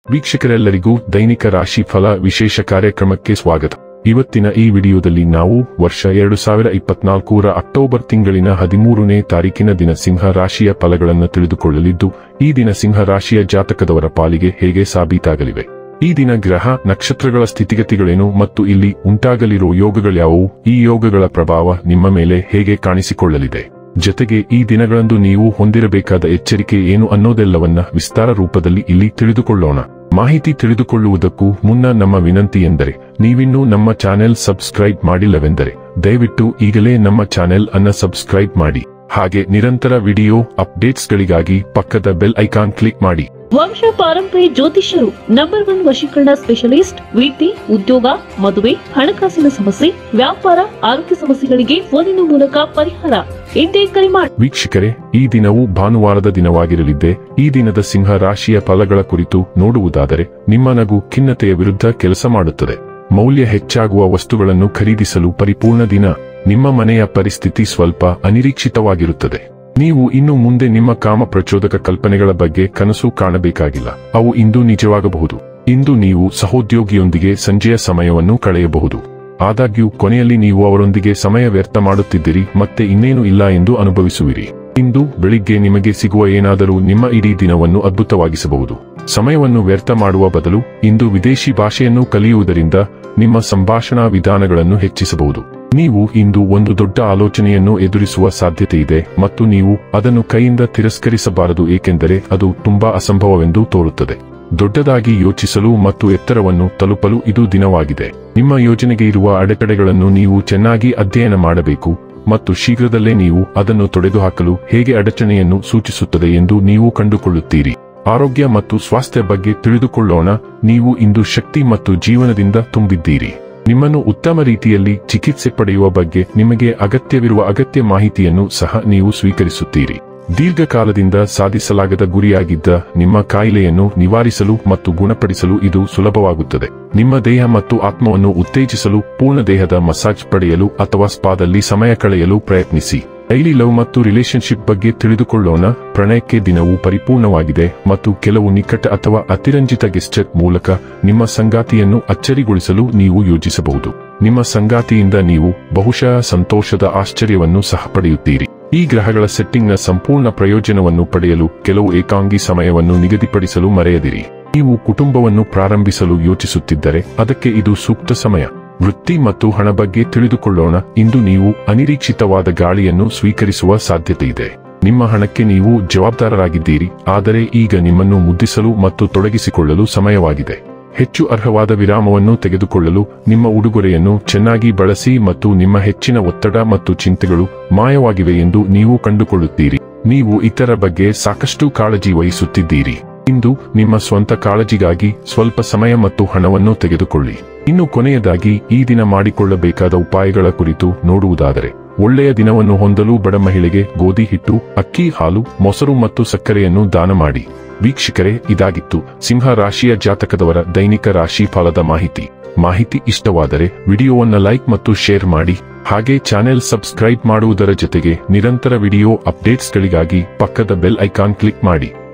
ವೀಕ್ಷಕರೆಲ್ಲರಿಗೂ ದೈನಿಕ ರಾಶಿ ಫಲ ವಿಶೇಷ ಕಾರ್ಯಕ್ರಮಕ್ಕೆ ಸ್ವಾಗತ ಇವತ್ತಿನ ಈ ವಿಡಿಯೋದಲ್ಲಿ ನಾವು ವರ್ಷ ಎರಡು ಸಾವಿರ ಇಪ್ಪತ್ನಾಲ್ಕರ ಅಕ್ಟೋಬರ್ ತಿಂಗಳಿನ ಹದಿಮೂರನೇ ತಾರೀಕಿನ ದಿನ ಸಿಂಹ ರಾಶಿಯ ಫಲಗಳನ್ನು ತಿಳಿದುಕೊಳ್ಳಲಿದ್ದು ಈ ದಿನ ಸಿಂಹ ರಾಶಿಯ ಜಾತಕದವರ ಪಾಲಿಗೆ ಹೇಗೆ ಸಾಬೀತಾಗಲಿವೆ ಈ ದಿನ ಗ್ರಹ ನಕ್ಷತ್ರಗಳ ಸ್ಥಿತಿಗತಿಗಳೇನು ಮತ್ತು ಇಲ್ಲಿ ಉಂಟಾಗಲಿರುವ ಯೋಗಗಳ್ಯಾವುವು ಈ ಯೋಗಗಳ ಪ್ರಭಾವ ನಿಮ್ಮ ಮೇಲೆ ಹೇಗೆ ಕಾಣಿಸಿಕೊಳ್ಳಲಿದೆ ಜೊತೆಗೆ ಈ ದಿನಗಳಂದು ನೀವು ಹೊಂದಿರಬೇಕಾದ ಎಚ್ಚರಿಕೆ ಏನು ಅನ್ನೋದೆಲ್ಲವನ್ನ ವಿಸ್ತಾರ ರೂಪದಲ್ಲಿ ಇಲ್ಲಿ ತಿಳಿದುಕೊಳ್ಳೋಣ ಮಾಹಿತಿ ತಿಳಿದುಕೊಳ್ಳುವುದಕ್ಕೂ ಮುನ್ನ ನಮ್ಮ ವಿನಂತಿ ಎಂದರೆ ನೀವಿನ್ನೂ ನಮ್ಮ ಚಾನೆಲ್ ಸಬ್ಸ್ಕ್ರೈಬ್ ಮಾಡಿಲ್ಲವೆಂದರೆ ದಯವಿಟ್ಟು ಈಗಲೇ ನಮ್ಮ ಚಾನೆಲ್ ಅನ್ನ ಸಬ್ಸ್ಕ್ರೈಬ್ ಮಾಡಿ ಹಾಗೆ ನಿರಂತರ ವಿಡಿಯೋ ಅಪ್ಡೇಟ್ಸ್ಗಳಿಗಾಗಿ ಪಕ್ಕದ ಬೆಲ್ ಐಕಾನ್ ಕ್ಲಿಕ್ ಮಾಡಿ ವಂಶ ಪಾರಂಪರ್ಯ ಜ್ಯೋತಿಷ್ಯರು ನಂಬರ್ ಒನ್ ವಶೀಕರಣ ಸ್ಪೆಷಲಿಸ್ಟ್ ವೃತ್ತಿ ಉದ್ಯೋಗ ಮದುವೆ ಹಣಕಾಸಿನ ಸಮಸ್ಯೆ ವ್ಯಾಪಾರ ಆರೋಗ್ಯ ಸಮಸ್ಯೆಗಳಿಗೆ ಫೋನಿನ ಮೂಲಕ ಪರಿಹಾರ ಇಂದೇ ಕರೆ ಮಾಡಿ ವೀಕ್ಷಕರೇ ಈ ದಿನವು ಭಾನುವಾರದ ದಿನವಾಗಿರಲಿದ್ದೆ ಈ ದಿನದ ಸಿಂಹ ರಾಶಿಯ ಫಲಗಳ ಕುರಿತು ನೋಡುವುದಾದರೆ ನಿಮ್ಮ ನಗು ಖಿನ್ನತೆಯ ವಿರುದ್ಧ ಕೆಲಸ ಮಾಡುತ್ತದೆ ಮೌಲ್ಯ ಹೆಚ್ಚಾಗುವ ವಸ್ತುಗಳನ್ನು ಖರೀದಿಸಲು ಪರಿಪೂರ್ಣ ದಿನ ನಿಮ್ಮ ಮನೆಯ ಪರಿಸ್ಥಿತಿ ಸ್ವಲ್ಪ ಅನಿರೀಕ್ಷಿತವಾಗಿರುತ್ತದೆ ನೀವು ಇನ್ನು ಮುಂದೆ ನಿಮ್ಮ ಕಾಮ ಪ್ರಚೋದಕ ಕಲ್ಪನೆಗಳ ಬಗ್ಗೆ ಕನಸು ಕಾಣಬೇಕಾಗಿಲ್ಲ ಅವು ಇಂದು ನಿಜವಾಗಬಹುದು ಇಂದು ನೀವು ಸಹೋದ್ಯೋಗಿಯೊಂದಿಗೆ ಸಂಜೆಯ ಸಮಯವನ್ನು ಕಳೆಯಬಹುದು ಆದಾಗ್ಯೂ ಕೊನೆಯಲ್ಲಿ ನೀವು ಅವರೊಂದಿಗೆ ಸಮಯ ವ್ಯರ್ಥ ಮಾಡುತ್ತಿದ್ದೀರಿ ಮತ್ತೆ ಇನ್ನೇನು ಇಲ್ಲ ಎಂದು ಅನುಭವಿಸುವಿರಿ ಇಂದು ಬೆಳಿಗ್ಗೆ ನಿಮಗೆ ಸಿಗುವ ಏನಾದರೂ ನಿಮ್ಮ ಇಡೀ ದಿನವನ್ನು ಅದ್ಭುತವಾಗಿಸಬಹುದು ಸಮಯವನ್ನು ವ್ಯರ್ಥ ಮಾಡುವ ಬದಲು ಇಂದು ವಿದೇಶಿ ಭಾಷೆಯನ್ನು ಕಲಿಯುವುದರಿಂದ ನಿಮ್ಮ ಸಂಭಾಷಣಾ ವಿಧಾನಗಳನ್ನು ಹೆಚ್ಚಿಸಬಹುದು ನೀವು ಇಂದು ಒಂದು ದೊಡ್ಡ ಆಲೋಚನೆಯನ್ನು ಎದುರಿಸುವ ಸಾಧ್ಯತೆ ಇದೆ ಮತ್ತು ನೀವು ಅದನ್ನು ಕೈಯಿಂದ ತಿರಸ್ಕರಿಸಬಾರದು ಏಕೆಂದರೆ ಅದು ತುಂಬಾ ಅಸಂಭವವೆಂದು ತೋರುತ್ತದೆ ದೊಡ್ಡದಾಗಿ ಯೋಚಿಸಲು ಮತ್ತು ಎತ್ತರವನ್ನು ತಲುಪಲು ಇದು ದಿನವಾಗಿದೆ ನಿಮ್ಮ ಯೋಜನೆಗೆ ಇರುವ ಅಡೆತಡೆಗಳನ್ನು ನೀವು ಚೆನ್ನಾಗಿ ಅಧ್ಯಯನ ಮಾಡಬೇಕು ಮತ್ತು ಶೀಘ್ರದಲ್ಲೇ ನೀವು ಅದನ್ನು ತೊಡೆದುಹಾಕಲು ಹೇಗೆ ಅಡಚಣೆಯನ್ನು ಸೂಚಿಸುತ್ತದೆ ಎಂದು ನೀವು ಕಂಡುಕೊಳ್ಳುತ್ತೀರಿ ಆರೋಗ್ಯ ಮತ್ತು ಸ್ವಾಸ್ಥ್ಯ ಬಗ್ಗೆ ತಿಳಿದುಕೊಳ್ಳೋಣ ನೀವು ಇಂದು ಶಕ್ತಿ ಮತ್ತು ಜೀವನದಿಂದ ತುಂಬಿದ್ದೀರಿ ನಿಮ್ಮನ್ನು ಉತ್ತಮ ರೀತಿಯಲ್ಲಿ ಚಿಕಿತ್ಸೆ ಪಡೆಯುವ ಬಗ್ಗೆ ನಿಮಗೆ ಅಗತ್ಯವಿರುವ ಅಗತ್ಯ ಮಾಹಿತಿಯನ್ನು ಸಹ ನೀವು ಸ್ವೀಕರಿಸುತ್ತೀರಿ ದೀರ್ಘಕಾಲದಿಂದ ಸಾಧಿಸಲಾಗದ ಗುರಿಯಾಗಿದ್ದ ನಿಮ್ಮ ಕಾಯಿಲೆಯನ್ನು ನಿವಾರಿಸಲು ಮತ್ತು ಗುಣಪಡಿಸಲು ಇದು ಸುಲಭವಾಗುತ್ತದೆ ನಿಮ್ಮ ದೇಹ ಮತ್ತು ಆತ್ಮವನ್ನು ಉತ್ತೇಜಿಸಲು ಪೂರ್ಣ ದೇಹದ ಮಸಾಜ್ ಪಡೆಯಲು ಅಥವಾ ಸ್ಪಾದಲ್ಲಿ ಸಮಯ ಕಳೆಯಲು ಪ್ರಯತ್ನಿಸಿ ಡೈಲಿ ಲವ್ ಮತ್ತು ರಿಲೇಶನ್ಶಿಪ್ ಬಗ್ಗೆ ತಿಳಿದುಕೊಳ್ಳೋಣ ಪ್ರಣಯಕ್ಕೆ ದಿನವು ಪರಿಪೂರ್ಣವಾಗಿದೆ ಮತ್ತು ಕೆಲವು ನಿಕಟ ಅಥವಾ ಅತಿರಂಜಿತ ಗೆಸ್ಟರ್ ಮೂಲಕ ನಿಮ್ಮ ಸಂಗಾತಿಯನ್ನು ಅಚ್ಚರಿಗೊಳಿಸಲು ನೀವು ಯೋಜಿಸಬಹುದು ನಿಮ್ಮ ಸಂಗಾತಿಯಿಂದ ನೀವು ಬಹುಶಃ ಸಂತೋಷದ ಆಶ್ಚರ್ಯವನ್ನು ಸಹ ಪಡೆಯುತ್ತೀರಿ ಈ ಗ್ರಹಗಳ ಸೆಟ್ಟಿಂಗ್ನ ಸಂಪೂರ್ಣ ಪ್ರಯೋಜನವನ್ನು ಪಡೆಯಲು ಕೆಲವು ಏಕಾಂಗಿ ಸಮಯವನ್ನು ನಿಗದಿಪಡಿಸಲು ಮರೆಯದಿರಿ ನೀವು ಕುಟುಂಬವನ್ನು ಪ್ರಾರಂಭಿಸಲು ಯೋಚಿಸುತ್ತಿದ್ದರೆ ಅದಕ್ಕೆ ಇದು ಸೂಕ್ತ ಸಮಯ ವೃತ್ತಿ ಮತ್ತು ಹಣ ಬಗ್ಗೆ ತಿಳಿದುಕೊಳ್ಳೋಣ ಇಂದು ನೀವು ಅನಿರೀಕ್ಷಿತವಾದ ಗಾಳಿಯನ್ನು ಸ್ವೀಕರಿಸುವ ಸಾಧ್ಯತೆ ಇದೆ ನಿಮ್ಮ ಹಣಕ್ಕೆ ನೀವು ಜವಾಬ್ದಾರರಾಗಿದ್ದೀರಿ ಆದರೆ ಈಗ ನಿಮ್ಮನ್ನು ಮುದ್ದಿಸಲು ಮತ್ತು ತೊಡಗಿಸಿಕೊಳ್ಳಲು ಸಮಯವಾಗಿದೆ ಹೆಚ್ಚು ಅರ್ಹವಾದ ವಿರಾಮವನ್ನು ತೆಗೆದುಕೊಳ್ಳಲು ನಿಮ್ಮ ಉಡುಗೊರೆಯನ್ನು ಚೆನ್ನಾಗಿ ಬಳಸಿ ಮತ್ತು ನಿಮ್ಮ ಹೆಚ್ಚಿನ ಒತ್ತಡ ಮತ್ತು ಚಿಂತೆಗಳು ಮಾಯವಾಗಿವೆ ಎಂದು ನೀವು ಕಂಡುಕೊಳ್ಳುತ್ತೀರಿ ನೀವು ಇತರ ಬಗ್ಗೆ ಸಾಕಷ್ಟು ಕಾಳಜಿ ವಹಿಸುತ್ತಿದ್ದೀರಿ ಇಂದು ನಿಮ್ಮ ಸ್ವಂತ ಕಾಳಜಿಗಾಗಿ ಸ್ವಲ್ಪ ಸಮಯ ಮತ್ತು ಹಣವನ್ನು ತೆಗೆದುಕೊಳ್ಳಿ ಇನ್ನು ಕೊನೆಯದಾಗಿ ಈ ದಿನ ಮಾಡಿಕೊಳ್ಳಬೇಕಾದ ಉಪಾಯಗಳ ಕುರಿತು ನೋಡುವುದಾದರೆ ಒಳ್ಳೆಯ ದಿನವನ್ನು ಹೊಂದಲು ಬಡ ಮಹಿಳೆಗೆ ಗೋಧಿ ಹಿಟ್ಟು ಅಕ್ಕಿ ಹಾಲು ಮೊಸರು ಮತ್ತು ಸಕ್ಕರೆಯನ್ನು ದಾನ ಮಾಡಿ ವೀಕ್ಷಕರೇ ಇದಾಗಿತ್ತು ಸಿಂಹ ರಾಶಿಯ ಜಾತಕದವರ ದೈನಿಕ ರಾಶಿ ಫಲದ ಮಾಹಿತಿ ಮಾಹಿತಿ ಇಷ್ಟವಾದರೆ ವಿಡಿಯೋವನ್ನ ಲೈಕ್ ಮತ್ತು ಶೇರ್ ಮಾಡಿ ಹಾಗೆ ಚಾನೆಲ್ ಸಬ್ಸ್ಕ್ರೈಬ್ ಮಾಡುವುದರ ಜೊತೆಗೆ ನಿರಂತರ ವಿಡಿಯೋ ಅಪ್ಡೇಟ್ಸ್ಗಳಿಗಾಗಿ ಪಕ್ಕದ ಬೆಲ್ ಐಕಾನ್ ಕ್ಲಿಕ್ ಮಾಡಿ